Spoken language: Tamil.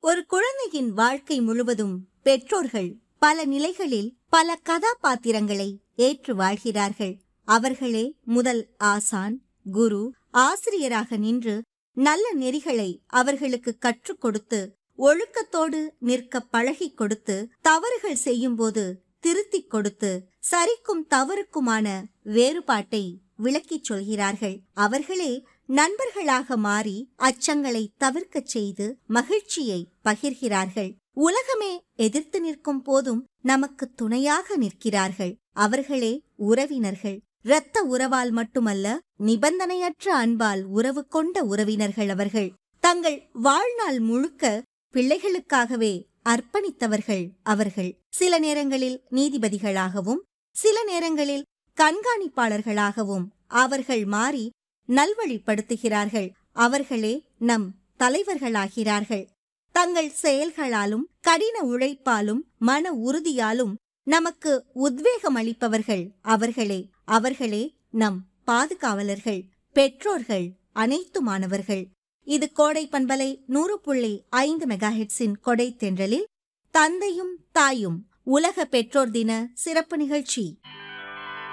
ஒரு குழந்தையின் வாழ்க்கை முழுவதும் பெற்றோர்கள் பல நிலைகளில் பல கதாபாத்திரங்களை ஏற்று வாழ்கிறார்கள் அவர்களே முதல் ஆசான் குரு ஆசிரியராக நின்று நல்ல நெறிகளை அவர்களுக்கு கற்றுக் கொடுத்து ஒழுக்கத்தோடு நிற்க பழகிக் கொடுத்து தவறுகள் செய்யும்போது திருத்திக் கொடுத்து சரிக்கும் தவறுக்குமான வேறுபாட்டை விளக்கிச் சொல்கிறார்கள் அவர்களே நண்பர்களாக மாறி அச்சங்களை தவிர்க்கச் செய்து மகிழ்ச்சியை பகிர்கிறார்கள் உலகமே எதிர்த்து நிற்கும் போதும் நமக்கு துணையாக நிற்கிறார்கள் அவர்களே உறவினர்கள் இரத்த உறவால் மட்டுமல்ல நிபந்தனையற்ற அன்பால் உறவு கொண்ட உறவினர்கள் அவர்கள் தங்கள் வாழ்நாள் முழுக்க பிள்ளைகளுக்காகவே அர்ப்பணித்தவர்கள் அவர்கள் சில நேரங்களில் நீதிபதிகளாகவும் சில நேரங்களில் கண்காணிப்பாளர்களாகவும் அவர்கள் மாறி நல்வழிப்படுத்துகிறார்கள் அவர்களே நம் தலைவர்களாகிறார்கள் தங்கள் செயல்களாலும் கடின உழைப்பாலும் மன உறுதியாலும் நமக்கு உத்வேகம் அளிப்பவர்கள் அவர்களே அவர்களே நம் பாதுகாவலர்கள் பெற்றோர்கள் அனைத்துமானவர்கள் இது கோடை பண்பலை நூறு புள்ளி ஐந்து மெகாஹெட்ஸின் கொடை தென்றலில் தந்தையும் தாயும் உலக பெற்றோர் தின சிறப்பு நிகழ்ச்சி